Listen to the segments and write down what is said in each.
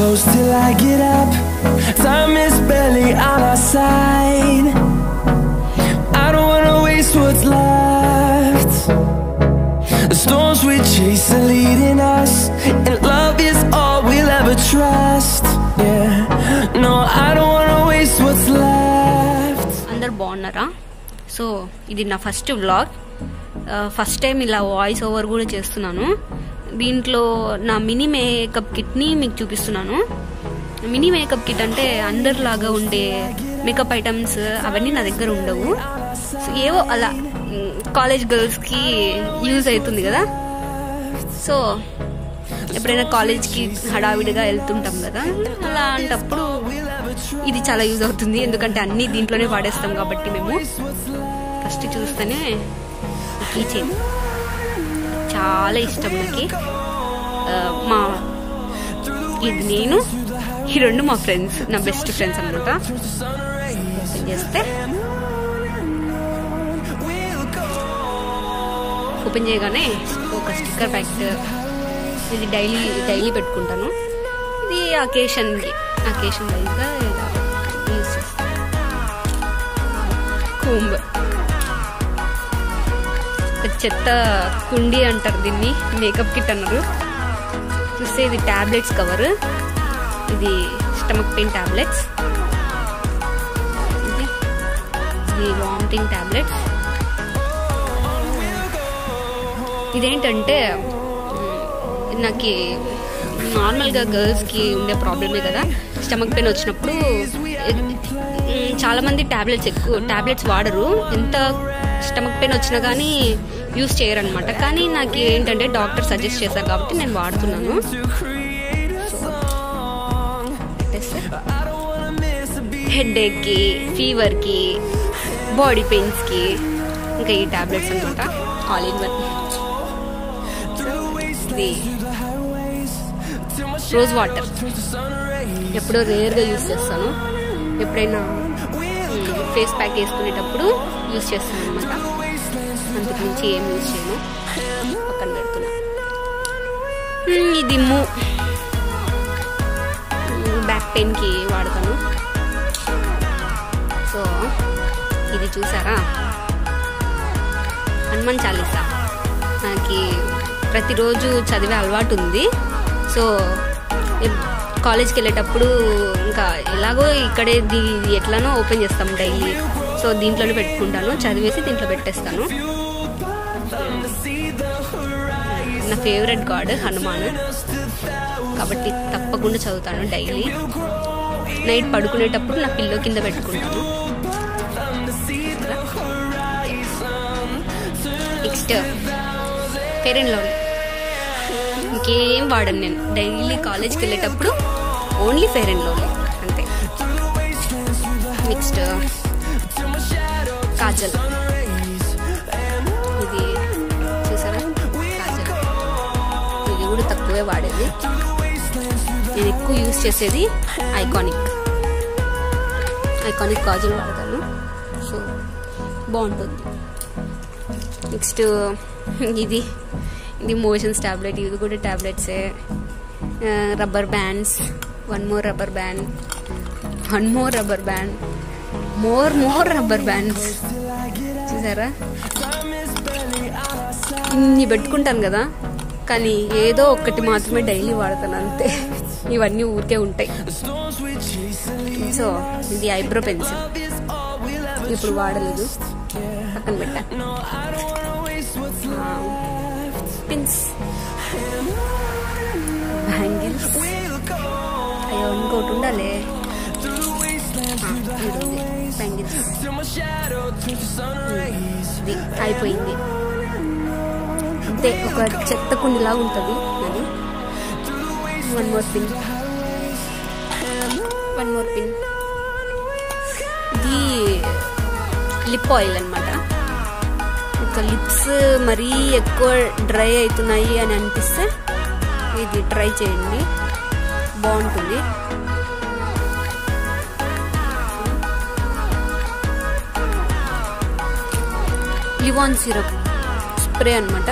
close till I get up. Time is barely on our side. I don't wanna waste what's left. The storms we chase are leading us, and love is all we'll ever trust. Yeah, no, I don't wanna waste what's left. అందరు బాగున్నారా so ఇది నా first vlog first time ఇలా voice over కూడా చేస్తున్నాను దీంట్లో నా mini makeup కిట్ని మీకు చూపిస్తున్నాను మినీ మేకప్ కిట్ అంటే అందరిలాగా ఉండే మేకప్ ఐటమ్స్ అవన్నీ నా దగ్గర ఉండవు సో ఏవో అలా కాలేజ్ గర్ల్స్కి యూజ్ అవుతుంది కదా సో ఎప్పుడైనా కాలేజ్కి హడావిడిగా వెళ్తుంటాం కదా అలాంటప్పుడు ఇది చాలా యూజ్ అవుతుంది ఎందుకంటే అన్నీ దీంట్లోనే వాడేస్తాం కాబట్టి మేము ఫస్ట్ చూస్తేనే కీ చైన్ చాలా ఇష్టం నాకు ఆ, మా ఇది నేను ఈ రెండు మా ఫ్రెండ్స్ నా బెస్ట్ ఫ్రెండ్స్ అనమాట ఓపెన్ చేస్తే ఓపెన్ చేయగానే ఒక స్టిక్కర్ ప్యాకెట్ ఇది డైలీ డైలీ పెట్టుకుంటాను ఇది అకేషన్కి అకేషన్ వైజ్గా యూజ్ చేస్తాను కుంభ్ ఒక చెత్త కుండి అంటారు దీన్ని మేకప్ కిట్ అన్నారు చూస్తే ఇది టాబ్లెట్స్ కవర్ ఇది స్టమక్ పెయిన్ టాబ్లెట్స్ ఇది ఇది వామిటింగ్ టాబ్లెట్స్ ఇదేంటంటే మ్, నాకు నార్మల్గా గర్ల్స్కి ఉండే ప్రాబ్లమే కదా స్టమక్ పెయిన్ వచ్చినప్పుడు మ్, చాలా మంది టాబ్లెట్స్ ఎక్కువ టాబ్లెట్స్ వాడరు ఎంత స్టమక్ పెయిన్ వచ్చినా కానీ యూస్ చేయరు అనమాట కానీ నాకు ఏంటంటే డాక్టర్ సజెస్ట్ చేశారు కాబట్టి నేను వాడుతున్నాను హెడ్ ఏక్కి ఫీవర్కి బాడీ పెయిన్స్కి ఇంకా ఈ టాబ్లెట్స్ అనమాట ఆల్ ఇన్ వన్ ఇది రోజ్ వాటర్ ఎప్పుడో రేర్గా యూస్ చేస్తాను ఎప్పుడైనా ఫేస్ ప్యాక్ వేసుకునేటప్పుడు యూస్ చేస్తాను అనమాట అంతకు మించి ఏం యూస్ చేయను పక్కన పెడుతున్నా మ్మ్, ఇది మూ బ్యాక్ పెయిన్కి వాడతాను సో ఇది చూసారా హనుమాన్ చాలీసా నాకు ప్రతిరోజు చదివే అలవాటు ఉంది సో ఎప్- కాలేజ్కి వెళ్ళేటప్పుడు ఇంకా ఎలాగో ఇక్కడే దీ ఇది ఎట్లానో ఓపెన్ చేస్తాం డైలీ సో దీంట్లోనే పెట్టుకుంటాను చదివేసి దీంట్లో పెట్టేస్తాను నా ఫేవరెట్ గాడ్ హనుమాన్ కాబట్టి తప్పకుండా చదువుతాను డైలీ నైట్ పడుకునేటప్పుడు నా పిల్లో కింద పెట్టుకుంటాను నెక్స్ట్ ఫెయిర్ అండ్ లవ్లీ ఇంకేం వాడను నేను డైలీ కాలేజ్కి వెళ్ళేటప్పుడు ఓన్లీ ఫెయిర్ అండ్ లవ్లీ అంతే నెక్స్ట్ కాజల్ ఇది చూసారా కాజల్ ఇది కూడా తక్కువే వాడేది నేను ఎక్కువ యూస్ చేసేది ఐకానిక్ ఐకానిక్ కాజల్ వాడతాను సో బాగుంటుంది నెక్స్ట్ ఇది ఇది మోషన్స్ టాబ్లెట్ ఇది కూడా టాబ్లెట్సే rubber bands one more rubber band one more rubber band more more rubber bands చూసారా ఇన్ని పెట్టుకుంటాను కదా కానీ ఏదో ఒక్కటి మాత్రమే డైలీ వాడతాను అంతే ఇవన్నీ ఊరికే ఉంటాయి సో ఇది ఐబ్రో పెన్సిల్ ఇప్పుడు వాడలేదు పక్కన పెట్టా పిన్స్ బ్యాంగిల్స్ అయ్యో ఇంకోటి ఉండాలి బ్యాంగిల్స్ ఇది అయిపోయింది అంతే ఒక చెత్త కుండిలా ఉంటుంది అది one more pin one more pin ఇది లిప్ ఆయిల్ అనమాట ఇంకా లిప్స్ మరీ ఎక్కువ డ్రై అవుతున్నాయి అని అనిపిస్తే ఇది ట్రై చేయండి బాగుంటుంది లివాన్ సిరప్ స్ప్రే అనమాట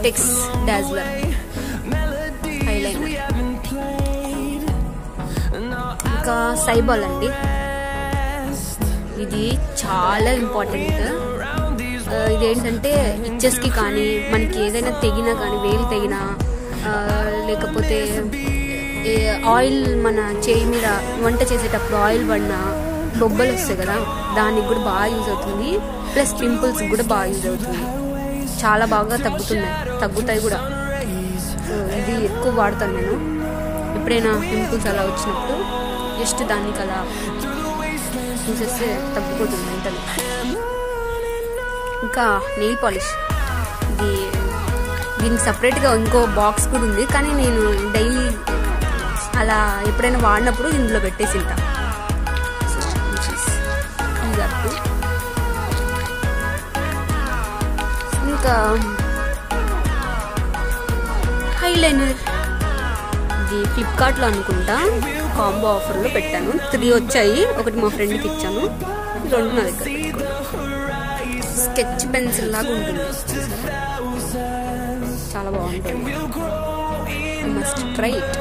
వర్టెక్స్ డాజ్లర్ హైలైనర్ ఇంకా సైబాల్ అండి ఇది చాలా ఇంపార్టెంట్ ఆ, ఇదేంటంటే ఇచ్చెస్కి కానీ మనకి ఏదైనా తెగినా కానీ వేలు తెగినా ఆ, లేకపోతే ఏ ఆయిల్ మన చేయి మీద వంట చేసేటప్పుడు ఆయిల్ పడినా బొబ్బలు వస్తాయి కదా దానికి కూడా బాగా యూజ్ అవుతుంది ప్లస్ పింపుల్స్ కూడా బాగా యూజ్ అవుతుంది చాలా బాగా తగ్గుతున్నాయి తగ్గుతాయి కూడా సో ఇది ఎక్కువ వాడతాను నేను ఎప్పుడైనా పింపుల్స్ అలా వచ్చినప్పుడు జస్ట్ దానికి అలా చూసేస్తే తగ్గిపోతుంది వెంటనే ఇంకా నెయిల్ పాలిష్ ఇది దీనికి సపరేట్గా ఇంకో బాక్స్ కూడా ఉంది కానీ నేను డైలీ అలా ఎప్పుడైనా వాడినప్పుడు ఇందులో పెట్టేసి ఉంటా So, which is these are two. ఇంకా హైలైనర్ ఇది ఫ్లిప్కార్ట్లో అనుకుంటా కాంబో ఆఫర్లో పెట్టాను త్రీ వచ్చాయి ఒకటి మా ఫ్రెండ్కి ఇచ్చాను రెండు నా దగ్గర స్కెచ్ పెన్సిల్ లాగా ఉంటుంది చాలా బాగుంటుంది మస్ట్ ట్రై ఇట్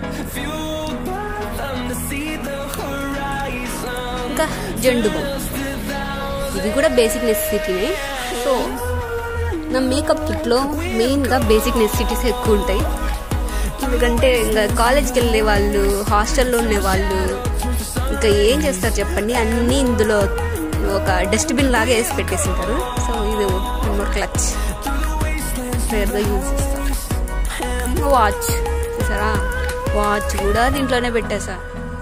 ఇంకా జెండు బామ్ ఇది కూడా బేసిక్ నెసెసిటీనే సో నా మేకప్ కిట్లో మెయిన్గా బేసిక్ నెసెసిటీస్ ఎక్కువ ఉంటాయి ఎందుకంటే ఇంకా కాలేజ్కి వెళ్ళే వాళ్ళు హాస్టల్లో ఉండే వాళ్ళు ఇంకా ఏం చేస్తారు చెప్పండి అన్నీ ఇందులో ఒక డస్ట్బిన్ లాగా వేసి పెట్టేసి ఉంటారు సో ఇది మోర్ క్లచ్ ఫేర్గా యూజ్ చేస్తారు వాచ్ చూసారా వాచ్ కూడా దీంట్లోనే పెట్టేసా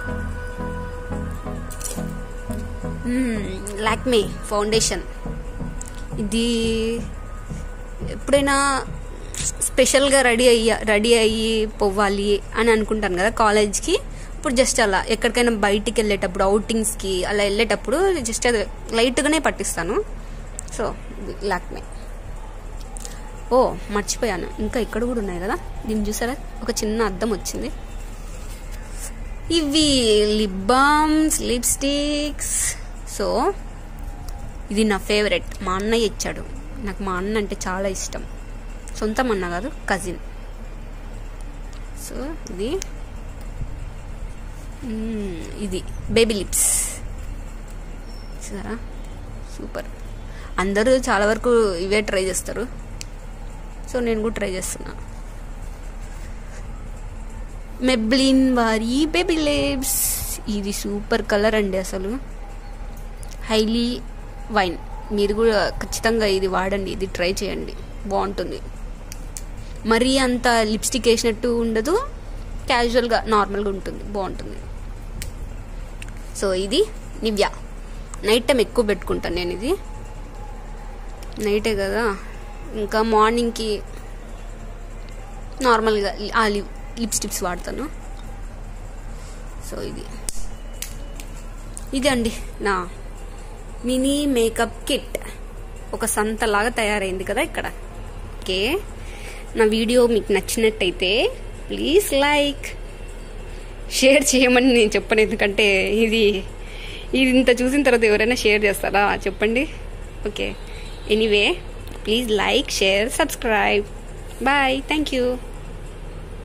లాక్మే ఫౌండేషన్ ఇది ఎప్పుడైనా స్పెషల్గా రెడీ అయ్యి రెడీ అయ్యి పోవాలి అని అనుకుంటాను కదా కాలేజ్కి ఇప్పుడు జస్ట్ అలా ఎక్కడికైనా బయటికి వెళ్ళేటప్పుడు అవుటింగ్స్కి అలా వెళ్ళేటప్పుడు జస్ట్ అది లైట్గానే పట్టిస్తాను సో లాక్మే ఓ మర్చిపోయాను ఇంకా ఇక్కడ కూడా ఉన్నాయి కదా దీన్ని చూసారా ఒక చిన్న అద్దం వచ్చింది ఇవి లిప్ బామ్స్ లిప్స్టిక్స్ సో ఇది నా ఫేవరెట్ మా అన్నయ్య ఇచ్చాడు నాకు మా అన్న అంటే చాలా ఇష్టం సొంతం అన్న కాదు కజిన్ సో ఇది మ్మ్, ఇది బేబీ లిప్స్ చూసారా సూపర్ అందరూ చాలా వరకు ఇవే ట్రై చేస్తారు సో నేను కూడా ట్రై చేస్తున్నా మెబ్లిన్ వారి బేబీ లిప్స్ ఇది సూపర్ కలర్ అండి అసలు హైలీ వైన్ మీరు కూడా ఖచ్చితంగా ఇది వాడండి ఇది ట్రై చేయండి బాగుంటుంది మరీ అంత లిప్స్టిక్ వేసినట్టు ఉండదు క్యాజువల్గా నార్మల్గా ఉంటుంది బాగుంటుంది సో ఇది నివ్యా నైట్ టైం ఎక్కువ పెట్టుకుంటాను నేను ఇది నైటే కదా ఇంకా మార్నింగ్కి నార్మల్గా ఆ లిప్ లిప్స్టిక్స్ వాడతాను సో ఇది ఇది అండి నా మినీ మేకప్ కిట్ ఒక సంతలాగా తయారైంది కదా ఇక్కడ ఓకే నా వీడియో మీకు నచ్చినట్టయితే ప్లీజ్ లైక్ షేర్ చేయమని నేను చెప్పను ఎందుకంటే ఇది ఇది ఇంత చూసిన తర్వాత ఎవరైనా షేర్ చేస్తారా చెప్పండి okay anyway please like share subscribe bye thank you